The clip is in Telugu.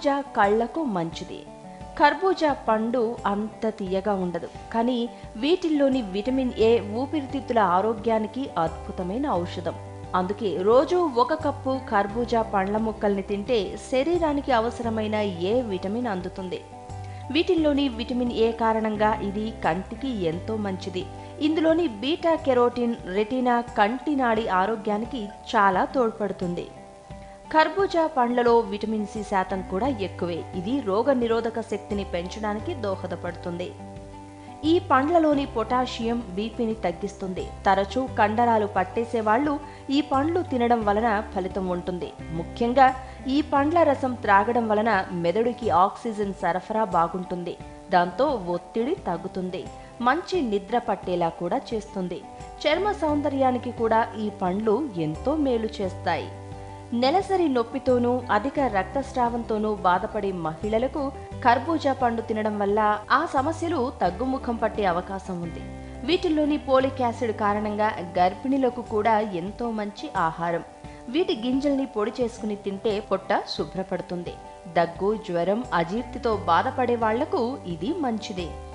కర్బూజా కళ్లకు మంచిది కర్బూజా పండు అంత తీయగా ఉండదు కానీ వీటిల్లోని విటమిన్ ఏ ఊపిరితిత్తుల ఆరోగ్యానికి అద్భుతమైన ఔషధం అందుకే రోజు ఒక కప్పు కర్బూజా పండ్ల ముక్కల్ని తింటే శరీరానికి అవసరమైన ఏ విటమిన్ అందుతుంది వీటిల్లోని విటమిన్ ఏ కారణంగా ఇది కంటికి ఎంతో మంచిది ఇందులోని బీటా కెరోటిన్ రెటీనా కంటి నాడి ఆరోగ్యానికి చాలా తోడ్పడుతుంది కర్బూజా పండ్లలో విటమిన్ సి శాతం కూడా ఎక్కువే ఇది రోగ నిరోధక శక్తిని పెంచడానికి దోహదపడుతుంది ఈ పండ్లలోని పొటాషియం బీపీని తగ్గిస్తుంది తరచూ కండరాలు పట్టేసే వాళ్ళు ఈ పండ్లు తినడం వలన ఫలితం ఉంటుంది ముఖ్యంగా ఈ పండ్ల రసం త్రాగడం వలన మెదడుకి ఆక్సిజన్ సరఫరా బాగుంటుంది దాంతో ఒత్తిడి తగ్గుతుంది మంచి నిద్ర పట్టేలా కూడా చేస్తుంది చర్మ సౌందర్యానికి కూడా ఈ పండ్లు ఎంతో మేలు చేస్తాయి నెలసరి నొప్పితోనూ అధిక రక్తస్రావంతోనూ బాధపడే మహిళలకు కర్బూజా పండు తినడం వల్ల ఆ సమస్యలు తగ్గుముఖం పట్టే అవకాశం ఉంది వీటిల్లోని పోలిక్ యాసిడ్ కారణంగా గర్భిణులకు కూడా ఎంతో మంచి ఆహారం వీటి గింజల్ని పొడి చేసుకుని తింటే పొట్ట శుభ్రపడుతుంది దగ్గు జ్వరం అజీర్తితో బాధపడే వాళ్లకు ఇది మంచిదే